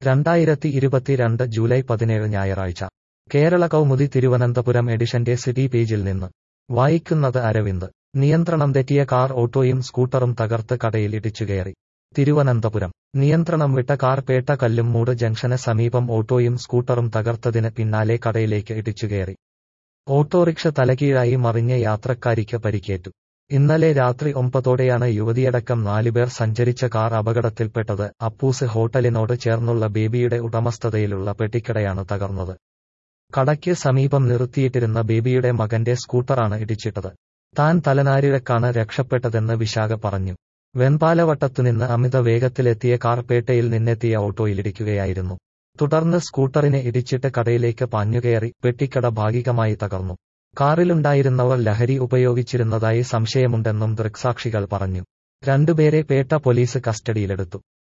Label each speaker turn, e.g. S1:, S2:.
S1: രണ്ടായിരത്തി ഇരുപത്തിരണ്ട് ജൂലൈ പതിനേഴ് ഞായറാഴ്ച കേരള കൗമുദി തിരുവനന്തപുരം എഡിഷന്റെ സിറ്റി പേജിൽ നിന്ന് വായിക്കുന്നത് അരവിന്ദ് നിയന്ത്രണം തെറ്റിയ കാർ ഓട്ടോയും സ്കൂട്ടറും തകർത്ത് കടയിൽ ഇടിച്ചുകയറി തിരുവനന്തപുരം നിയന്ത്രണം വിട്ട കാർ പേട്ട കല്ലുംമൂട് ജംഗ്ഷന് സമീപം ഓട്ടോയും സ്കൂട്ടറും തകർത്തതിന് പിന്നാലെ കടയിലേക്ക് ഇടിച്ചുകയറി ഓട്ടോറിക്ഷ തലകീഴായി മറിഞ്ഞ യാത്രക്കാരിക്ക് പരിക്കേറ്റു ഇന്നലെ രാത്രി ഒമ്പതോടെയാണ് യുവതിയടക്കം നാലുപേർ സഞ്ചരിച്ച കാർ അപകടത്തിൽപ്പെട്ടത് അപ്പൂസ് ഹോട്ടലിനോട് ചേർന്നുള്ള ബേബിയുടെ ഉടമസ്ഥതയിലുള്ള പെട്ടിക്കടയാണ് തകർന്നത് കടയ്ക്ക് സമീപം നിർത്തിയിട്ടിരുന്ന ബേബിയുടെ മകന്റെ സ്കൂട്ടറാണ് ഇടിച്ചിട്ടത് താൻ തലനാരിഴക്കാണ് രക്ഷപ്പെട്ടതെന്ന് വിശാഖ പറഞ്ഞു വെൺപാലവട്ടത്തുനിന്ന് അമിത വേഗത്തിലെത്തിയ കാർ പേട്ടയിൽ നിന്നെത്തിയ ഓട്ടോയിലിടിക്കുകയായിരുന്നു തുടർന്ന് സ്കൂട്ടറിനെ ഇടിച്ചിട്ട് കടയിലേക്ക് പാഞ്ഞുകയറി പെട്ടിക്കട ഭാഗികമായി തകർന്നു കാറിലുണ്ടായിരുന്നവർ ലഹരി ഉപയോഗിച്ചിരുന്നതായി സംശയമുണ്ടെന്നും ദൃക്സാക്ഷികൾ പറഞ്ഞു രണ്ടുപേരെ പേട്ട പോലീസ് കസ്റ്റഡിയിലെടുത്തു